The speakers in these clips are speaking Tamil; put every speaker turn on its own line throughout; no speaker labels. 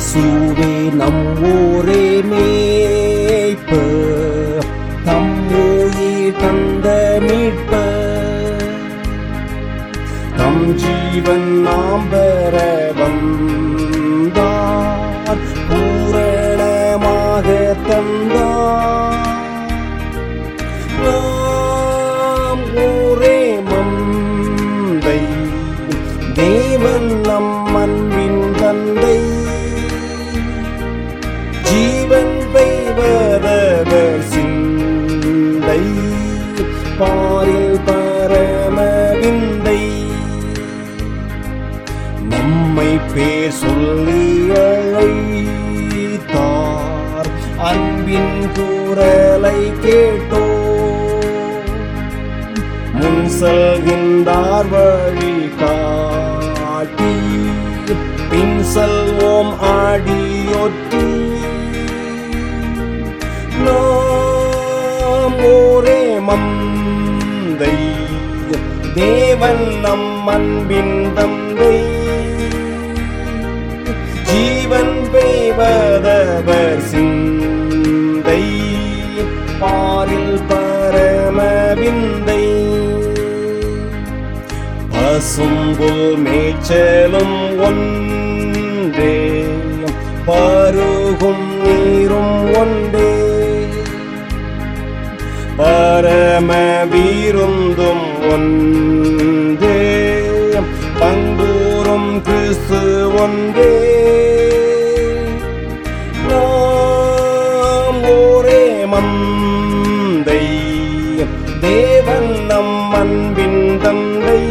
இயேசுவே நம்மூரே மேய்ப்பர் தம்முயிர் தந்த மீட்பர் தம் ஜீவன் நாம் பெற வந்தார் பூரணமாக தந்தார் நாம் ஒரே மந்தை தேவன் நம் அன்பின் தந்தை ஜீவன் பெய்வதவர் சிந்தை பாரில் பரம விந்தை நம்மை பேர் சொல்லி அழைத்தார் அன்பின் குரலை கேட்டோ முன் செல்கின்றார் வழி காட்டி பின் செல்வோம் ஆடியொற்றி நாம் ஒரே மந்தை தேவன் நம் அன்பின் தந்தை ஜீவன் பெய்வதவர் சிந்தை பாரில் பரம விந்தை பசும்புல் மேய்ச்சலும் ஒன்றே பருகும் நீரும் ஒன்றே பரம வீருந்தும் ஒன்றே பங்கூரும் கிறிஸ்து ஒன்றே நாம் ஒரே மந்தை தேவன் நம் அன்பின் தந்தை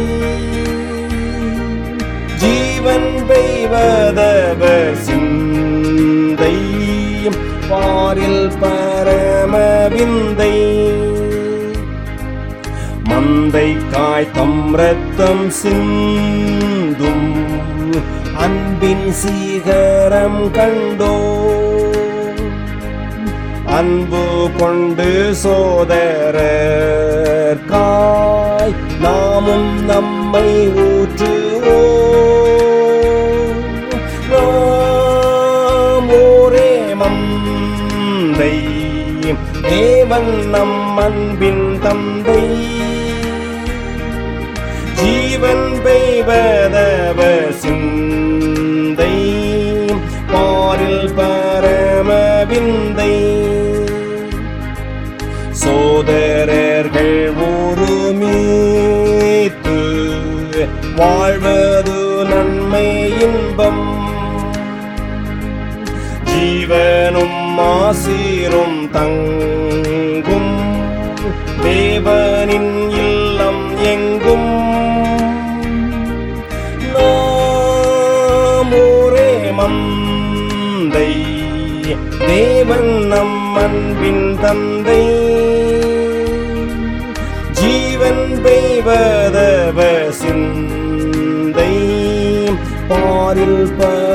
ஜீவன் பெய்வதவர் சிந்தை பாரில் பரம விந்தை மந்தை காய் தம் ரத்தம் சிந்தும் அன்பின் சீகரம் கண்டோ அன்பு கொண்டு சோதரர்காய் நாமும் நம்மை ஊற்றுவோம் நாம் ஒரே மந்தை தேவன் நம் அன்பின் தந்தை ஜீவன் பெய்வதவ சிந்தை பாரில் பரம விந்தை சோதரர்கள் ஒருமீத்து வாழ்வது நன்மை இன்பம் ஜீவனும் ஆசீரும் தங்கும் தேவனின் இல்லம் எங்கும் நாம் ஒரே மந்தை தேவன் நம் அன்பின் தந்தை ஜீவன் பெய்வதவ சிந்தை பாரில் ப